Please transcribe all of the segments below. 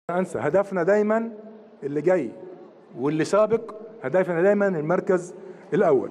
انسى هدفنا دايما اللي جاي واللي سابق هدفنا دايما المركز الاول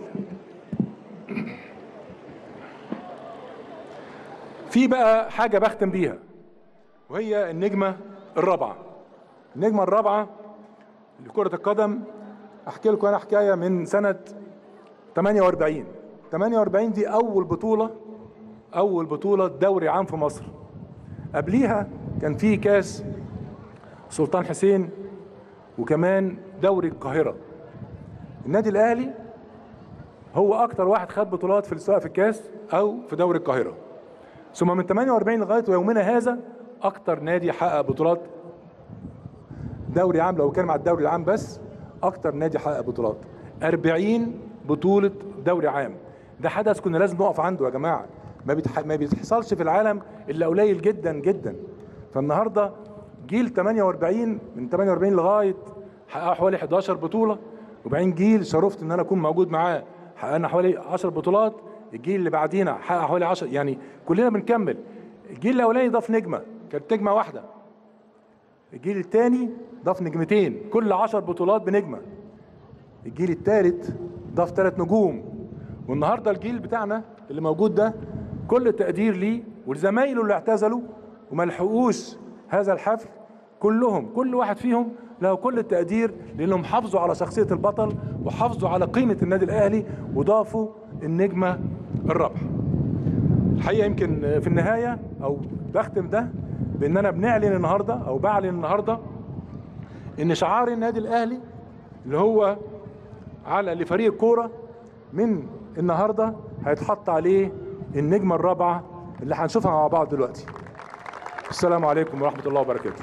في بقى حاجه بختم بيها وهي النجمه الرابعه النجمه الرابعه لكره القدم احكي لكم انا حكايه من سنه 48 48 دي اول بطوله اول بطوله دوري عام في مصر قبليها كان في كاس سلطان حسين وكمان دوري القاهره النادي الاهلي هو اكتر واحد خد بطولات في سواء في الكاس او في دوري القاهره ثم من 48 لغايه يومنا هذا اكتر نادي حقق بطولات دوري عام لو كان مع الدوري العام بس اكتر نادي حقق بطولات 40 بطوله دوري عام ده حدث كنا لازم نقف عنده يا جماعه ما بيتح... ما بيحصلش في العالم الا قليل جدا جدا فالنهارده جيل 48 من 48 لغايه حققوا حوالي 11 بطوله وبعدين جيل شرفت ان انا اكون موجود معاه حققنا حوالي 10 بطولات الجيل اللي بعدينا حقق حوالي 10 يعني كلنا بنكمل الجيل الاولاني ضاف نجمه كانت نجمه واحده الجيل الثاني ضاف نجمتين كل 10 بطولات بنجمه الجيل الثالث ضاف ثلاث نجوم والنهارده الجيل بتاعنا اللي موجود ده كل التقدير ليه ولزمايله اللي اعتزلوا وما لحقوش هذا الحفل كلهم كل واحد فيهم له كل التقدير لانهم حافظوا على شخصيه البطل وحافظوا على قيمه النادي الاهلي وضافوا النجمه الرابعه. الحقيقه يمكن في النهايه او بختم ده بان انا بنعلن النهارده او بعلن النهارده ان شعار النادي الاهلي اللي هو على لفريق الكوره من النهارده هيتحط عليه النجمه الرابعه اللي هنشوفها مع بعض دلوقتي. السلام عليكم ورحمه الله وبركاته.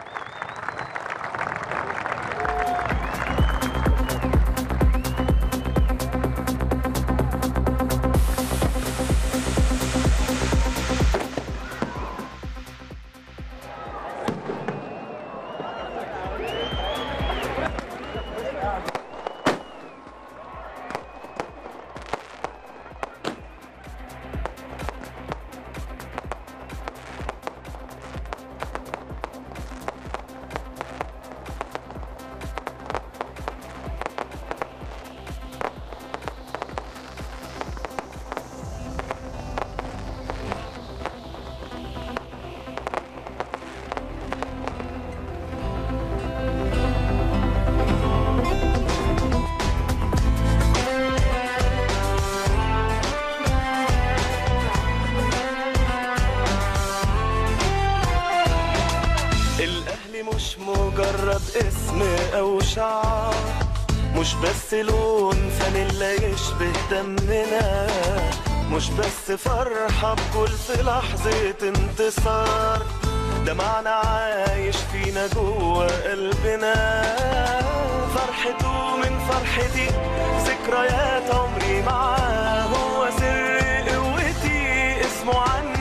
الأهلي مش مجرد اسم أو شعار مش بس لون فانيلا يشبه دمنا مش بس فرحة بكل في لحظة انتصار ده معنى عايش فينا جوه قلبنا فرحته من فرحتي ذكريات عمري معاه هو سر قوتي اسمه عني